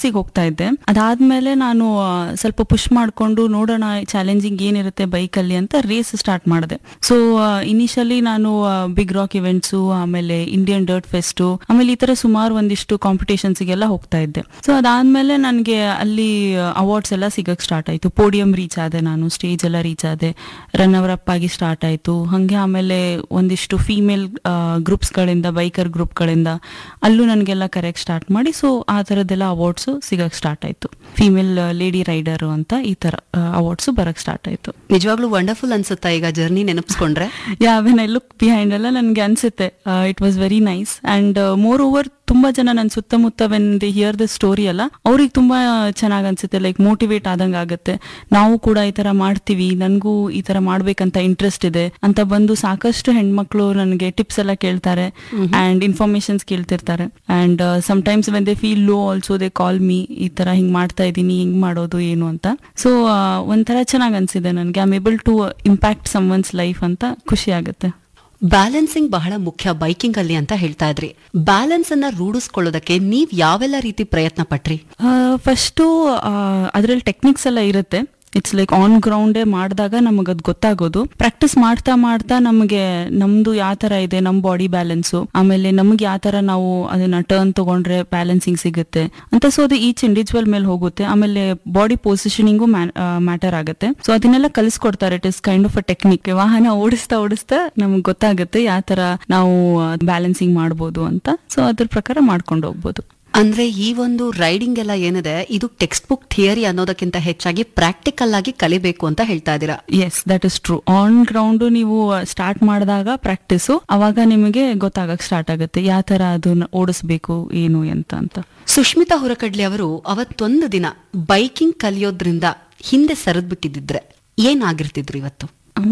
ರೇಸಿಗೆ ಹೋಗ್ತಾ ಇದ್ದೆ ಅದಾದ್ಮೇಲೆ ನಾನು ಆ, ಸ್ವಲ್ಪ ಪುಷ್ ಮಾಡ್ಕೊಂಡು ನೋಡೋಣ ಚಾಲೆಂಜಿಂಗ್ ಏನಿರುತ್ತೆ ಬೈಕಲ್ಲಿ ಅಂತ ರೇಸ್ ಸ್ಟಾರ್ಟ್ ಮಾಡಿದೆ ಸೊ ಇನಿಷಿಯಲಿ ನಾನು ಬಿಗ್ ರಾಕ್ ಇವೆಂಟ್ಸು ಆಮೇಲೆ ಇಂಡಿಯನ್ ಡರ್ಟ್ ಫೆಸ್ಟು ಆಮೇಲೆ ಈ ತರ ಸುಮಾರು ಒಂದಿಷ್ಟು ಕಾಂಪಿಟೇಷನ್ಸ್ಗೆಲ್ಲ ಹೋಗ್ತಾ ಇದ್ದೆ ಸೊ ಅದಾದ್ಮೇಲೆ ನನಗೆ ಅಲ್ಲಿ ಅವಾರ್ಡ್ಸ್ ಎಲ್ಲ ಸಿಗಕ್ ಸ್ಟಾರ್ಟ್ ಆಯ್ತು ಪೋಡಿಯಂ ರೀಚ್ ಆದೆ ನಾನು ಸ್ಟೇಜ್ ಎಲ್ಲ ರೀಚ್ ಆದೆ ರನ್ನವರ್ ಅಪ್ ಆಗಿ ಸ್ಟಾರ್ಟ್ ಆಯ್ತು ಹಂಗೆ ಆಮೇಲೆ ಒಂದಿಷ್ಟು ಫೀಮೇಲ್ ಗ್ರೂಪ್ಸ್ ಗಳಿಂದ ಬೈಕರ್ ಗ್ರೂಪ್ ಗಳಿಂದ ಅಲ್ಲೂ ನನಗೆಲ್ಲ ಕರೆಕ್ಟ್ ಸ್ಟಾರ್ಟ್ ಮಾಡಿ ಸೊ ಆ ತರದ್ದೆಲ್ಲ ಅವಾರ್ಡ್ಸ್ ಸಿಗಕ್ ಸ್ಟಾರ್ಟ್ ಆಯ್ತು ಫೀಮೇಲ್ ಲೇಡಿ ರೈಡರ್ ಅಂತ ಈ ತರ ಅವಾರ್ಡ್ಸ್ ಬರಕ್ ಸ್ಟಾರ್ಟ್ ಆಯ್ತು ನಿಜವಾಗ್ಲೂ ವಂಡರ್ಫುಲ್ ಅನ್ಸುತ್ತಾ ಈಗ ಜರ್ನಿ ನೆನಪಿಸ್ಕೊಂಡ್ರೆ yeah when I look behind ಎಲ್ಲ ನನಗೆ ಅನ್ಸುತ್ತೆ it was very nice and moreover ತುಂಬಾ ಜನ ನನ್ನ ಸುತ್ತಮುತ್ತ when they hear the story ಅಲ್ಲ ಅವ್ರಿಗೆ ತುಂಬಾ ಚೆನ್ನಾಗ್ ಅನ್ಸುತ್ತೆ ಲೈಕ್ ಮೋಟಿವೇಟ್ ಆದಂಗ ಆಗುತ್ತೆ ನಾವು ಕೂಡ ಈ ತರ ಮಾಡ್ತೀವಿ ನನ್ಗೂ ಈ ತರ ಮಾಡ್ಬೇಕಂತ ಇಂಟ್ರೆಸ್ಟ್ ಇದೆ ಅಂತ ಬಂದು ಸಾಕಷ್ಟು ಹೆಣ್ಮಕ್ಳು ನನಗೆ ಟಿಪ್ಸ್ ಎಲ್ಲ ಕೇಳ್ತಾರೆ ಅಂಡ್ ಇನ್ಫಾರ್ಮೇಶನ್ಸ್ ಕೇಳ್ತಿರ್ತಾರೆ and sometimes when they feel low also they call me ಈ ತರ ಹಿಂಗ್ ಮಾಡ್ತಾ ಇದೀನಿ ಹಿಂಗ್ ಮಾಡೋದು ಏನು ಅಂತ ಸೊ ಒಂಥರ ಚೆನ್ನಾಗ್ ಅನ್ಸಿದೆ ನನಗೆ I able to impact someone's life ಅಂತ ಖುಷಿ ಆಗುತ್ತೆ ಬ್ಯಾಲೆನ್ಸಿಂಗ್ ಬಹಳ ಮುಖ್ಯ ಬೈಕಿಂಗ್ ಅಲ್ಲಿ ಅಂತ ಹೇಳ್ತಾ ಇದ್ರಿ ಬ್ಯಾಲೆನ್ಸ್ ಅನ್ನ ರೂಢಿಸ್ಕೊಳ್ಳೋದಕ್ಕೆ ನೀವ್ ಯಾವೆಲ್ಲ ರೀತಿ ಪ್ರಯತ್ನ ಪಟ್ರಿ ಫಸ್ಟು ಅದ್ರಲ್ಲಿ ಟೆಕ್ನಿಕ್ಸ್ ಎಲ್ಲ ಇರುತ್ತೆ ಇಟ್ಸ್ ಲೈಕ್ ಆನ್ ಗ್ರೌಂಡೇ ಮಾಡಿದಾಗ ನಮಗೆ ಅದು ಗೊತ್ತಾಗೋದು ಪ್ರಾಕ್ಟೀಸ್ ಮಾಡ್ತಾ ಮಾಡ್ತಾ ನಮಗೆ ನಮ್ದು ಯಾವ ತರ ಇದೆ ನಮ್ ಬಾಡಿ ಬ್ಯಾಲೆನ್ಸು ಆಮೇಲೆ ನಮ್ಗೆ ಯಾವ ತರ ನಾವು ಅದನ್ನ ಟರ್ನ್ ತಗೊಂಡ್ರೆ ಬ್ಯಾಲೆನ್ಸಿಂಗ್ ಸಿಗುತ್ತೆ ಅಂತ ಸೊ ಅದು ಈಚ್ ಇಂಡಿವಿಜುವಲ್ ಮೇಲೆ ಹೋಗುತ್ತೆ ಆಮೇಲೆ ಬಾಡಿ ಪೊಸಿಷನಿಂಗು ಮ್ಯಾಟರ್ ಆಗುತ್ತೆ ಸೊ ಅದನ್ನೆಲ್ಲ ಕಲಿಸ್ಕೊಡ್ತಾರೆ it is kind of a technique ವಾಹನ ಓಡಿಸ್ತಾ ಓಡಿಸ್ತಾ ನಮ್ಗೆ ಗೊತ್ತಾಗುತ್ತೆ ಯಾವ ತರ ನಾವು ಬ್ಯಾಲೆನ್ಸಿಂಗ್ ಮಾಡ್ಬೋದು ಅಂತ ಸೊ ಅದ್ರ ಪ್ರಕಾರ ಮಾಡ್ಕೊಂಡು ಹೋಗ್ಬೋದು ಅಂದ್ರೆ ಈ ಒಂದು ರೈಡಿಂಗ್ ಎಲ್ಲ ಏನಿದೆ ಇದು ಟೆಕ್ಸ್ಟ್ ಬುಕ್ ಥಿಯರಿ ಅನ್ನೋದಕ್ಕಿಂತ ಹೆಚ್ಚಾಗಿ ಪ್ರಾಕ್ಟಿಕಲ್ ಆಗಿ ಕಲಿಬೇಕು ಅಂತ ಹೇಳ್ತಾ ಇದ್ದೀರಾ yes that is true on ground ನೀವು ಸ್ಟಾರ್ಟ್ ಮಾಡಿದಾಗ ಪ್ರಾಕ್ಟೀಸು ಅವಾಗ ನಿಮಗೆ ಗೊತ್ತಾಗಕ್ ಸ್ಟಾರ್ಟ್ ಆಗುತ್ತೆ ಯಾವ ತರ ಅದನ್ನ ಓಡಿಸ್ಬೇಕು ಏನು ಎಂತ ಅಂತ ಸುಷ್ಮಿತಾ ಹೊರಕಡ್ಲಿ ಅವರು ಅವತ್ತೊಂದು ದಿನ ಬೈಕಿಂಗ್ ಕಲಿಯೋದ್ರಿಂದ ಹಿಂದೆ ಸರಿದ್ ಬಿಟ್ಟಿದ್ರೆ ಏನಾಗಿರ್ತಿದ್ರು ಇವತ್ತು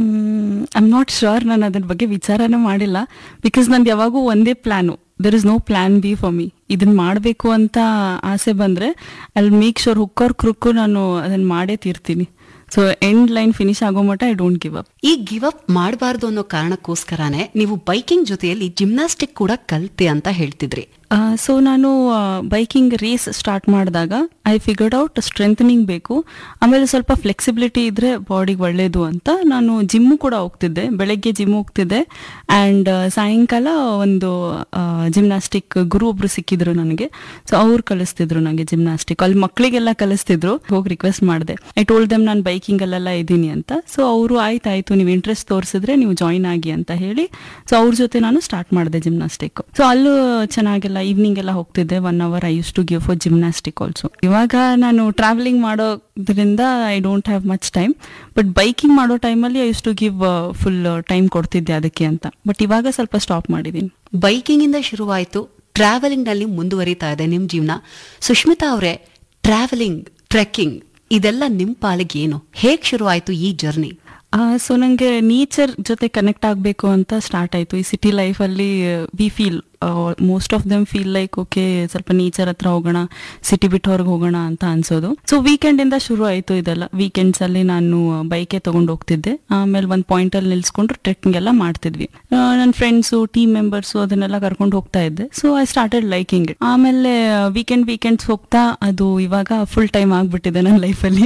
ಐಮ್ ನಾಟ್ ಶ್ಯೂರ್ ನಾನು ಅದ್ರ ಬಗ್ಗೆ ವಿಚಾರನೇ ಮಾಡಿಲ್ಲ ಬಿಕಾಸ್ ನಂದು ಯಾವಾಗೂ ಒಂದೇ plan there is no plan B for me ಇದನ್ನ ಮಾಡಬೇಕು ಅಂತ ಆಸೆ ಬಂದ್ರೆ ಅಲ್ಲಿ ಮೇಕ್ ಶೋರ್ ಹುಕ್ಕರ್ ಕ್ರುಕ್ಕು ನಾನು ಅದನ್ನ ಮಾಡೇ ತೀರ್ತೀನಿ ಸೊ ಎಂಡ್ ಲೈನ್ ಫಿನಿಶ್ ಆಗೋ ಮಟ್ಟ ಐ ಡೋಂಟ್ ಗಿವ್ ಅಪ್ ಈ ಗಿವ್ ಅಪ್ ಮಾಡಬಾರ್ದು ಅನ್ನೋ ಕಾರಣಕ್ಕೋಸ್ಕರನೇ ನೀವು ಬೈಕಿಂಗ್ ಜೊತೆಯಲ್ಲಿ ಜಿಮ್ನಾಸ್ಟಿಕ್ ಕೂಡ ಕಲ್ತೆ ಅಂತ ಹೇಳ್ತಿದ್ರಿ ಸೊ ನಾನು ಬೈಕಿಂಗ್ ರೇಸ್ ಸ್ಟಾರ್ಟ್ ಮಾಡಿದಾಗ ಐ ಫಿಗರ್ಡ್ ಔಟ್ ಸ್ಟ್ರೆಂಥನಿಂಗ್ ಬೇಕು ಆಮೇಲೆ ಸ್ವಲ್ಪ ಫ್ಲೆಕ್ಸಿಬಿಲಿಟಿ ಇದ್ರೆ ಬಾಡಿಗೆ ಒಳ್ಳೇದು ಅಂತ ನಾನು ಜಿಮ್ಮು ಕೂಡ ಹೋಗ್ತಿದ್ದೆ ಬೆಳಗ್ಗೆ ಜಿಮ್ ಹೋಗ್ತಿದ್ದೆ ಆ್ಯಂಡ್ ಸಾಯಂಕಾಲ ಒಂದು ಜಿಮ್ನಾಸ್ಟಿಕ್ ಗುರು ಒಬ್ರು ಸಿಕ್ಕಿದ್ರು ನನಗೆ ಸೊ ಅವ್ರು ಕಲಿಸ್ತಿದ್ರು ನನಗೆ ಜಿಮ್ನಾಸ್ಟಿಕ್ ಅಲ್ಲಿ ಮಕ್ಕಳಿಗೆಲ್ಲ ಕಲಿಸ್ತಿದ್ರು ಹೋಗಿ ರಿಕ್ವೆಸ್ಟ್ ಮಾಡಿದೆ ಐ ಟೋಲ್ಡ್ ದಮ್ ನಾನು ಬೈಕಿಂಗ್ ಅಲ್ಲೆಲ್ಲ ಇದ್ದೀನಿ ಅಂತ ಸೊ ಅವರು ಆಯ್ತಾಯ್ತು ನೀವು ಇಂಟ್ರೆಸ್ಟ್ ತೋರಿಸಿದ್ರೆ ನೀವು ಜಾಯಿನ್ ಆಗಿ ಅಂತ ಹೇಳಿ ಸೊ ಅವ್ರ ಜೊತೆ ನಾನು ಸ್ಟಾರ್ಟ್ ಮಾಡಿದೆ ಜಿಮ್ನಾಸ್ಟಿಕ್ ಸೊ ಅಲ್ಲೂ ಚೆನ್ನಾಗೆಲ್ಲ ಈವ್ನಿಂಗ್ ಎಲ್ಲ ಹೋಗ್ತಿದ್ದೆ one hour I use to give for gymnastic also ಇವಾಗ ನಾನು ಟ್ರಾವೆಲಿಂಗ್ ಮಾಡೋದ್ರಿಂದ I don't have much time but biking ಮಾಡೋ ಟೈಮಲ್ಲಿ I use to give full time ಕೊಡ್ತಿದ್ದೆ ಅದಕ್ಕೆ ಅಂತ ಬಟ್ ಇವಾಗ ಸ್ವಲ್ಪ ಸ್ಟಾಪ್ ಮಾಡಿದ್ದೀನಿ ಬೈಕಿಂಗ್ ಇಂದ ಶುರುವಾಯಿತು ಟ್ರಾವೆಲಿಂಗ್ ನಲ್ಲಿ ಮುಂದುವರಿತಾ ಇದೆ ನಿಮ್ ಜೀವನ ಸುಷ್ಮಿತಾ ಅವರೇ ಟ್ರಾವೆಲಿಂಗ್ ಟ್ರೆಕ್ಕಿಂಗ್ ಇದೆಲ್ಲ ನಿಮ್ ಪಾಲಿಗೆ ಏನು ಹೇಗ್ ಶುರುವಾಯಿತು ಈ ಜರ್ನಿ ಸೊ ನಂಗೆ ನೇಚರ್ ಜೊತೆ ಕನೆಕ್ಟ್ ಆಗಬೇಕು ಅಂತ ಸ್ಟಾರ್ಟ್ ಆಯ್ತು ಈ ಸಿಟಿ ಲೈಫಲ್ಲಿ we feel most of them feel like okay ಸ್ವಲ್ಪ ನೇಚರ್ ಹತ್ರ ಹೋಗೋಣ ಸಿಟಿ ಬಿಟ್ಟು ಹೊರಗೆ ಹೋಗೋಣ ಅಂತ ಅನ್ಸೋದು ಸೊ ವೀಕೆಂಡ್ ಇಂದ ಶುರು ಆಯ್ತು ಇದೆಲ್ಲ ವೀಕೆಂಡ್ಸ್ ಅಲ್ಲಿ ನಾನು ಬೈಕೆ ತಗೊಂಡು ಹೋಗ್ತಿದ್ದೆ ಆಮೇಲೆ ಒಂದು ಪಾಯಿಂಟ್ ಅಲ್ಲಿ ನಿಲ್ಸ್ಕೊಂಡು ಟ್ರೆಕ್ಕಿಂಗ್ ಎಲ್ಲ ಮಾಡ್ತಿದ್ವಿ ನನ್ನ ಫ್ರೆಂಡ್ಸು ಟೀಮ್ ಮೆಂಬರ್ಸು ಅದನ್ನೆಲ್ಲ ಕರ್ಕೊಂಡು ಹೋಗ್ತಾ ಇದ್ದೆ so I started liking it ಆಮೇಲೆ ವೀಕೆಂಡ್ ವೀಕೆಂಡ್ಸ್ ಹೋಗ್ತಾ ಅದು ಇವಾಗ ಫುಲ್ ಟೈಮ್ ಆಗ್ಬಿಟ್ಟಿದೆ ನನ್ನ ಲೈಫಲ್ಲಿ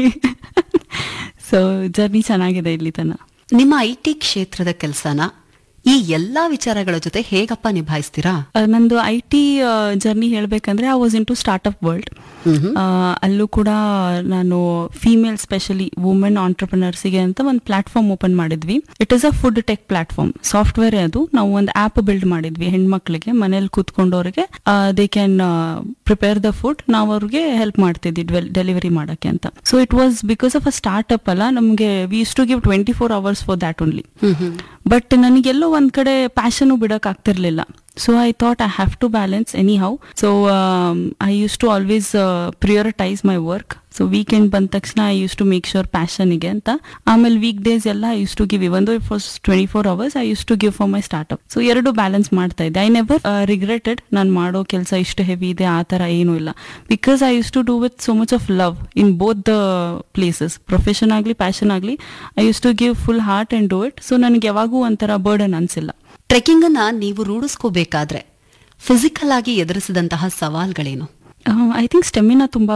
ಸೊ ಜರ್ನಿ ಚೆನ್ನಾಗಿದೆ ಇಲ್ಲಿ ತನಕ ನಿಮ್ಮ ಐ ಟಿ ಕ್ಷೇತ್ರದ ಕೆಲಸನ ಈ ಎಲ್ಲಾ ವಿಚಾರಗಳ ಜೊತೆ ಹೇಗಪ್ಪ ನಿಭಾಯಿಸ್ತೀರಾ ಆ, ನಂದು ಐ ಟಿ ಜರ್ನಿ ಹೇಳ್ಬೇಕಂದ್ರೆ I was into startup world ಅಲ್ಲೂ ಕೂಡ ನಾನು ಫೀಮೇಲ್ ಸ್ಪೆಷಲಿ ವುಮೆನ್ ಆಂಟರ್ಪ್ರಿನರ್ಸಿಗೆ ಅಂತ ಒಂದು ಪ್ಲಾಟ್ಫಾರ್ಮ್ ಓಪನ್ ಮಾಡಿದ್ವಿ it is a food tech platform software ಅದು ನಾವು ಒಂದು ಆಪ್ ಬಿಲ್ಡ್ ಮಾಡಿದ್ವಿ ಹೆಣ್ಮಕ್ಳಿಗೆ ಮನೇಲಿ ಕೂತ್ಕೊಂಡವ್ರಿಗೆ they can prepare the food ನಾವು ಅವ್ರಿಗೆ ಹೆಲ್ಪ್ ಮಾಡ್ತಿದ್ವಿ ಡೆಲಿವರಿ ಮಾಡಕ್ಕೆ ಅಂತ so it was because of a startup ಅಲ್ಲ ನಮಗೆ we use to give twenty four hours for that only but ನನಗೆಲ್ಲೋ ಒಂದ್ ಕಡೆ ಪ್ಯಾಷನ್ ಬಿಡಕ್ ಆಗ್ತಿರ್ಲಿಲ್ಲ so I thought I have to balance anyhow so I use to always prioritise my work so weekend ಬಂದ ತಕ್ಷಣ I use to make sure ಪ್ಯಾಷನ್ಗೆ ಅಂತ ಆಮೇಲೆ ವೀಕ್ ಡೇಸ್ ಎಲ್ಲ I use to give even though for twenty four hours I use to give for my startup so ಎರಡು balance ಮಾಡ್ತಾ ಇದ್ದೆ I never regretted ನಾನು ಮಾಡೋ ಕೆಲಸ ಇಷ್ಟು ಹೆವಿ ಇದೆ ಆ ಥರ ಏನೂ ಇಲ್ಲ because I use to do with so much of love in both the places profession ಆಗಲಿ ಪ್ಯಾಷನ್ ಆಗಲಿ I use to give full heart and do it so ನನಗೆ ಯಾವಾಗೂ ಒಂಥರ ಬರ್ಡನ್ ಅನ್ಸಿಲ್ಲ ಟ್ರೆಕ್ಕಿಂಗ್ ಅನ್ನ ನೀವು ರೂಢಿಸ್ಕೋಬೇಕಾದ್ರೆ ಫಿಸಿಕಲ್ ಆಗಿ ಎದುರಿಸಿದಂತಹ ಸವಾಲ್ಗಳೇನು ಐ ಥಿಂಕ್ ಸ್ಟೆಮಿನಾ ತುಂಬಾ